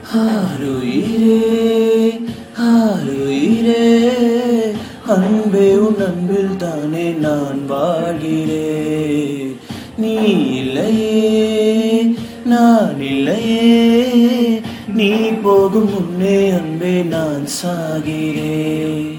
ஆருயிரே ஆருயிரே அன்பே உன் அன்பில் தானே நான் வாழ்கிறேன் நீ இல்லையே நான் இல்லையே நீ போகும் முன்னே அன்பே நான் சாகிறேன்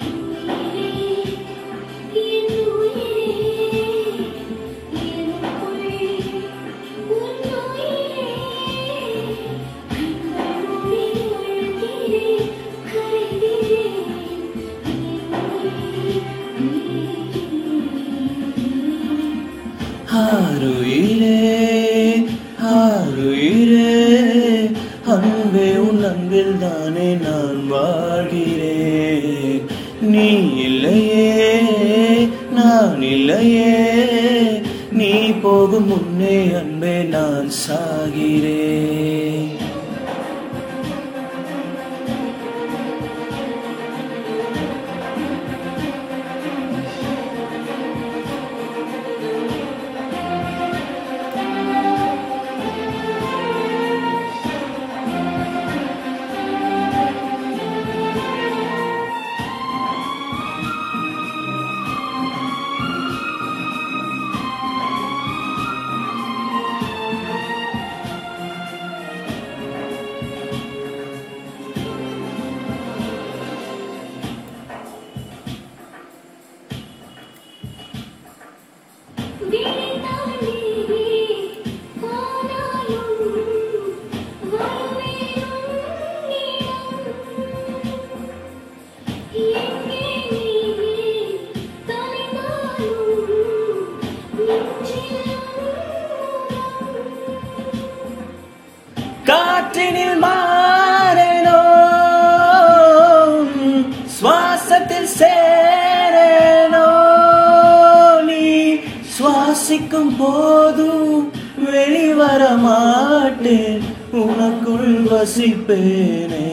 ஆருயிரே ஆருயிரே அன்பே உன் அன்பில் தானே நான் வாழ்கிறேன் நீ இல்லையே நான் இல்லையே நீ போகும் முன்னே அன்பே நான் சாகிறேன் காற்றினில் மாறேனோ சுவாசத்தில் சேரேனோ நீ சுவாசிக்கும் போதும் வெளிவர மாட்டேன் உனக்குள் வசிப்பேனே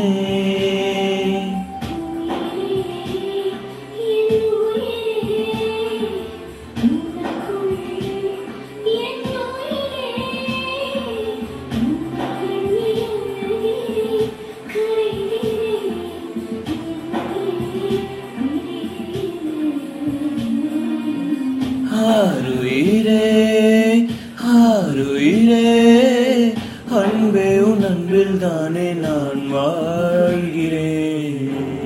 ஆருயிரே ஆருயிரே அன்பே உன் அன்பில் தானே நான் வாழ்கிறேன்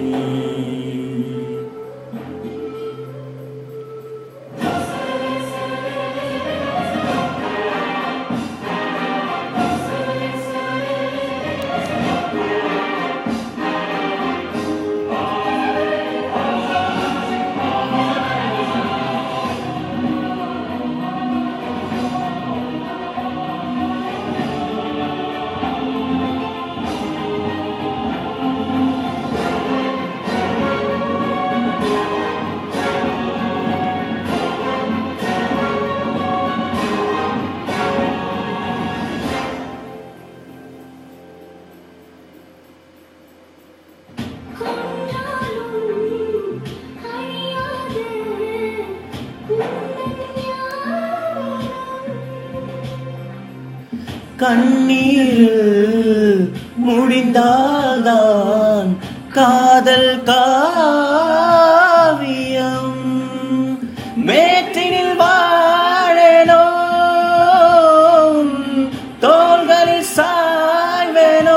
கண்ணீரில் முடிந்தால்தான் காதல் காவியம் மேற்றினில் வாழனோ தோள்களில் சாய்வேனோ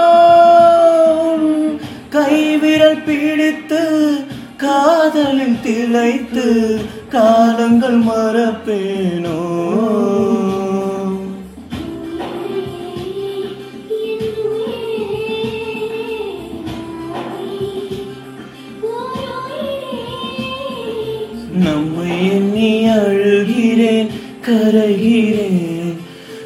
கைவிரல் பிடித்து காதலில் திளைத்து காலங்கள் மறப்பேனோ நம்மை எண்ணி அழுகிறேன் கரைகிறேன்